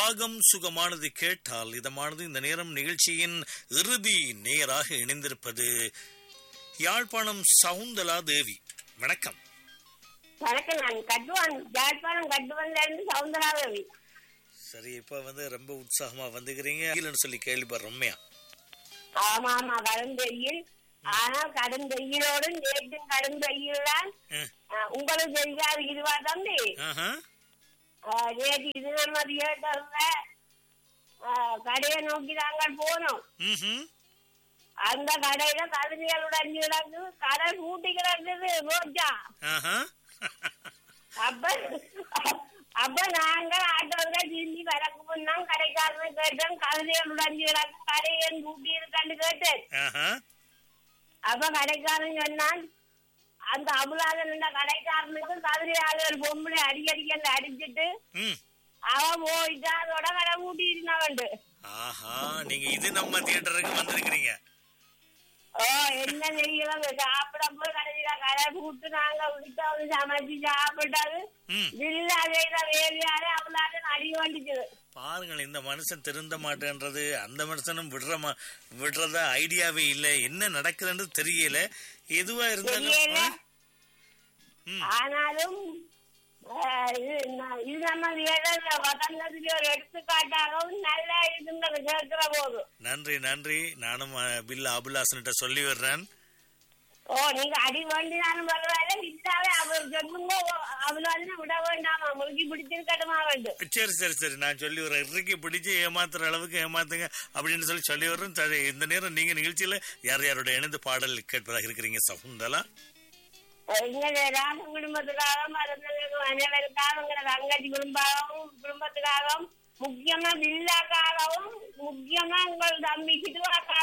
ராகம் சுகமானது கேட்டால் இதமானது இந்த நேரம் நிகழ்ச்சியின் இறுதி நேராக இணைந்திருப்பது யாழ்ப்பாணம் சவுந்தலா தேவி வணக்கம் வணக்கம் நான் கட்டுவான் யாழ்ப்பாணம் கட்டுவான்ல இருந்து சவுந்தராதேவி சரி இப்ப வந்து ரொம்ப உற்சாகமா வந்துக்கிறீங்க இல்லைன்னு சொல்லி கேள்விப்படுறோம்மையா ஆமா ஆமா கடும் வெயில் ஆனா கடும் வெயிலோடு நேற்றும் கடும் வெயில் தான் ம். உங்களுக்கு தெரியாது இதுவா தம்பி ஆஹா. ஆஹ், நேற்று இது நம்ம தியேட்டர்ல கடையை நோக்கி நாங்கள் போனோம் ம்ஹும். அந்த கடையில கதிரிகள் உடஞ்சு கிடக்கு கடை பூட்டி கிடக்குது ரோஜா ஆஹா. அப்ப அப்ப நாங்க ஆட்டோல திரும்பி வரக்கு முன்னா கடைக்காரனை கேட்டோம் கதிரிகள் உடஞ்சு கிடக்கு கடையை பூட்டி இருக்கான்னு கேட்டேன் ஆஹா. அப்ப கடைக்காரன் சொன்னான் அந்த அபுலாதன் கடைக்காரனுக்கு கதிரி ஆளுகள் பொம்பளை அடிக்கடிக்கல அடிச்சிட்டு ம். அவன் போயிட்டா அதோட கடை பூட்டி இருந்தாவண்டு ஆஹா நீங்க இது நம்ம தியேட்டருக்கு வந்திருக்கிறீங்க ஓ என்ன செய்யலாம் சாப்பிட போய் கடைசியில கடை பூட்டு நாங்க விட்டு சமைச்சு சாப்பிட்டது ம். இல்ல செய்த வேலையால அபுலாதன் அடி வந்துச்சு பாருங்கள் இந்த மனுஷன் திருந்த மாட்டேன்றது அந்த மனுஷனும் விடுற மா விடுறதா ஐடியாவே இல்லை என்ன நடக்குதுன்னு தெரியல எதுவா இருந்தாலும் தெரியல. ஆ? ம். ஆனாலும் ஆஹ், இது ந- இது நம்ம வேலை வசந்தத்துக்கு ஒரு எடுத்துக்காட்டாகவும் நல்லா இருக்கின்றது கேட்கிற போது நன்றி நன்றி நானும் அஹ், பில்லா அபுல்லாசன்கிட்ட சொல்லி வர்றேன் ஓ நீங்க அடி வேண்டினாலும் பரவாயில்ல விட்டாவே அவர் சொல்லுங்க அவ்வளவு விட வேண்டாமா முழுகி பிடிச்சிருக்கட்டுமா வேண்டும் சரி சரி சரி நான் சொல்லி வர்றேன் இறுக்கி பிடிச்சு ஏமாத்துற அளவுக்கு ஏமாத்துங்க அப்படின்னு சொல்லி சொல்லி வர்றேன் சரி இந்த நேரம் நீங்க நிகழ்ச்சியில யார் யாரோட இணைந்து பாடல் கேட்பதாக இருக்கிறீங்க சகுந்தலா எங்க ராம குடும்பத்துக்காக மறந்தவங்க அனைவருக்காக உங்களை தங்கச்சி குடும்பமாகவும் குடும்பத்துக்காகவும் முக்கியமா பில்லாக்காகவும் முக்கியமா உங்கள் தம்பி சிட்டுவாக்காகவும்